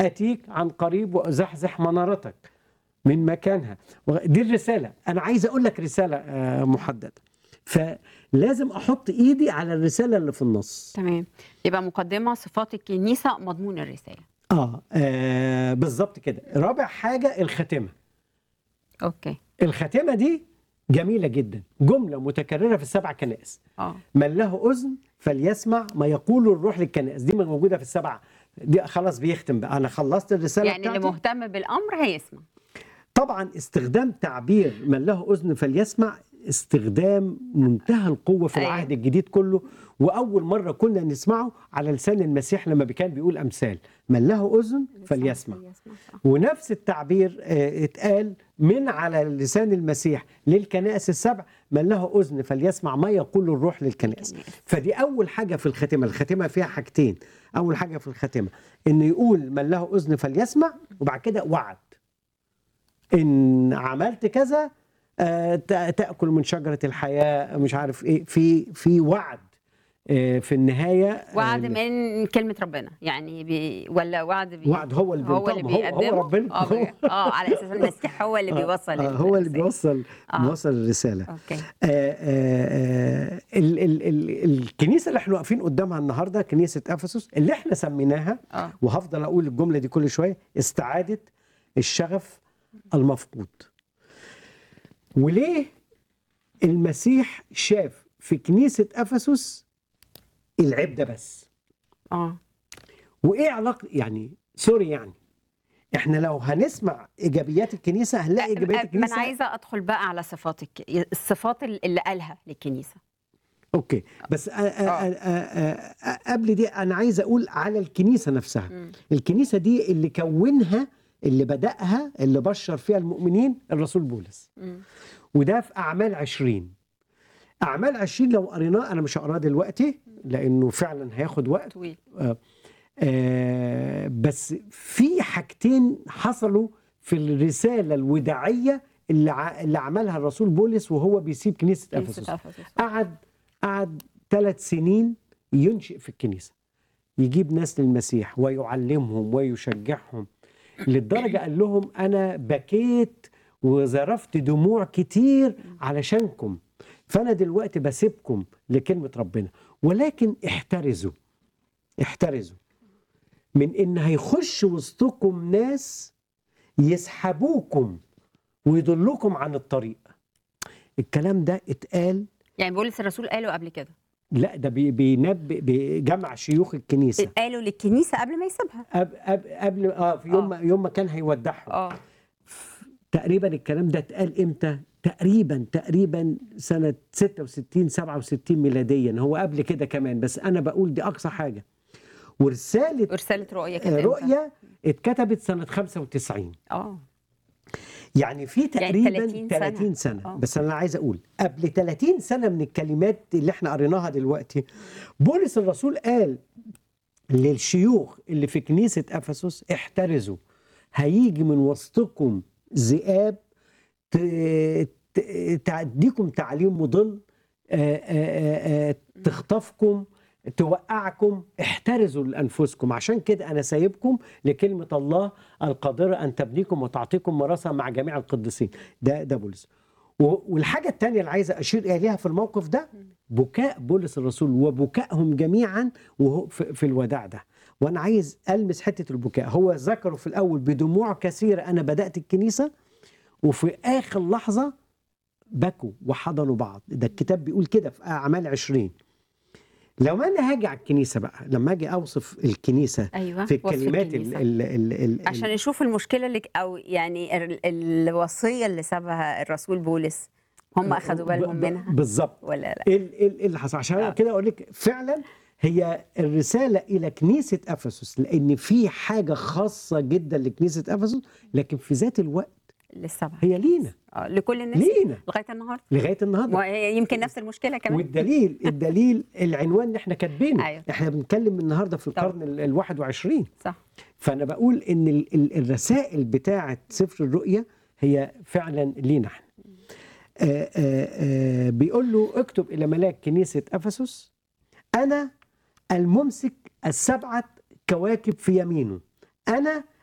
اتيك عن قريب وازحزح منارتك من مكانها دي الرساله انا عايز اقول لك رساله آه، محدده فلازم احط ايدي على الرساله اللي في النص تمام يبقى مقدمه صفات الكنيسه مضمون الرساله اه, آه بالظبط كده رابع حاجه الخاتمه اوكي الخاتمه دي جميله جدا جمله متكرره في السبع كنائس اه من له اذن فليسمع ما يقول الروح للكنائس دي موجوده في السبع دي خلاص بيختم بقى انا خلصت الرساله يعني اللي بتاعتي مهتم بالامر هيسمع طبعا استخدام تعبير من له اذن فليسمع استخدام منتهى القوه في أيوة. العهد الجديد كله واول مره كنا نسمعه على لسان المسيح لما كان بيقول امثال من له اذن فليسمع فليسمع صح. ونفس التعبير آه، اتقال من على لسان المسيح للكنائس السبع من له اذن فليسمع ما يقول الروح للكنائس الكنائس. فدي اول حاجه في الخاتمه الخاتمه فيها حاجتين اول حاجه في الخاتمه انه يقول من له اذن فليسمع وبعد كده وعد ان عملت كذا آه، تا- تاكل من شجره الحياه مش عارف ايه في في وعد آه، في النهايه آه، وعد من كلمه ربنا يعني بي ولا وعد بي وعد هو اللي هو اللي بينطقه، هو- هو بيقدمه ربنا. اه بي- اه على اساس المسيح هو اللي بيوصل آه، هو اللي الرسالة. بيوصل آه. بيوصل الرساله اوكي آه، آه، آه، ال- ال- ال- الكنيسه اللي احنا واقفين قدامها النهارده كنيسه افسس اللي احنا سميناها اه وهفضل اقول الجمله دي كل شويه استعاده الشغف المفقود وليه المسيح شاف في كنيسه افسس العيب ده بس اه وايه علاقه يعني سوري يعني احنا لو هنسمع ايجابيات الكنيسه هنلاقي ايجابيات ما انا الكنيسه عايزه ادخل بقى على صفات الك... الصفات اللي قالها للكنيسه اوكي بس أ- أ- أ- أ- أ- قبل دي انا عايز اقول على الكنيسه نفسها مم. الكنيسه دي اللي كونها اللي بدأها اللي بشر فيها المؤمنين الرسول بولس مم. وده في أعمال عشرين أعمال عشرين لو قريناه أنا مش هقراه دلوقتي لأنه فعلا هياخد وقت طويل آه بس في حاجتين حصلوا في الرسالة الوداعية اللي, ع... اللي عملها الرسول بولس وهو بيسيب كنيسة أفسس كنيسه افسس قعد قعد ثلاث سنين ينشئ في الكنيسة يجيب ناس للمسيح ويعلمهم ويشجعهم للدرجة قال لهم أنا بكيت وذرفت دموع كتير علشانكم فأنا دلوقتي بسيبكم لكلمة ربنا ولكن احترزوا احترزوا من إن هيخش وسطكم ناس يسحبوكم ويضلوكم عن الطريق الكلام ده اتقال يعني بولس الرسول قاله قبل كده لا ده بي- بينبئ بجمع شيوخ الكنيسه قالوا للكنيسه قبل ما يسيبها قبل قبل, قبل اه في يوم آه. ما يوم ما كان هيودعهم اه تقريبا الكلام ده اتقال امتى؟ تقريبا تقريبا سنه 66 67 ميلاديا هو قبل كده كمان بس انا بقول دي اقصى حاجه ورساله ورساله رؤيه آه، كانت إمتى؟ رؤيه اتكتبت سنه 95 اه يعني في تقريبا 30 30 سنة. سنة, سنة. آه. بس انا عايز اقول قبل 30 سنه من الكلمات اللي احنا قريناها دلوقتي بولس الرسول قال للشيوخ اللي في كنيسه افسس احترزوا هيجي من وسطكم ذئاب ت- ت- تديكم تعليم مضل آه، آه، آه، تخطفكم توقعكم احترزوا لانفسكم عشان كده انا سايبكم لكلمه الله القادره ان تبنيكم وتعطيكم مراسه مع جميع القديسين ده ده بولس و- والحاجه الثانيه اللي عايز اشير اليها في الموقف ده بكاء بولس الرسول وبكائهم جميعا وهو في, في الوداع ده وانا عايز المس حته البكاء هو ذكروا في الاول بدموع كثيره انا بدات الكنيسه وفي اخر لحظه بكوا وحضنوا بعض ده الكتاب بيقول كده في اعمال عشرين لو انا هاجي على الكنيسه بقى لما اجي اوصف الكنيسه ايوه في وصف الكلمات ال الكنيسة. ال ال ال عشان نشوف المشكله اللي او يعني ال- الوصيه اللي سابها الرسول بولس هم اخذوا بالهم ب- ب- منها بالظبط ولا لا ايه ال- ال- إيه اللي حصل عشان آه. كده اقول لك فعلا هي الرساله الى كنيسه افسس لان في حاجه خاصه جدا لكنيسه افسس لكن في ذات الوقت للسبعه هي لينا آه، لكل الناس لينا لغايه النهارده لغايه النهارده ما هي يمكن نفس المشكله كمان والدليل الدليل العنوان اللي احنا كاتبينه أيوة. احنا بنتكلم النهارده في طبعا. القرن ال- ال 21 صح فانا بقول ان ال- ال- الرسائل بتاعه سفر الرؤيا هي فعلا لينا احنا آه، آه، آه، بيقول له اكتب الى ملاك كنيسه افسس انا الممسك السبعه كواكب في يمينه انا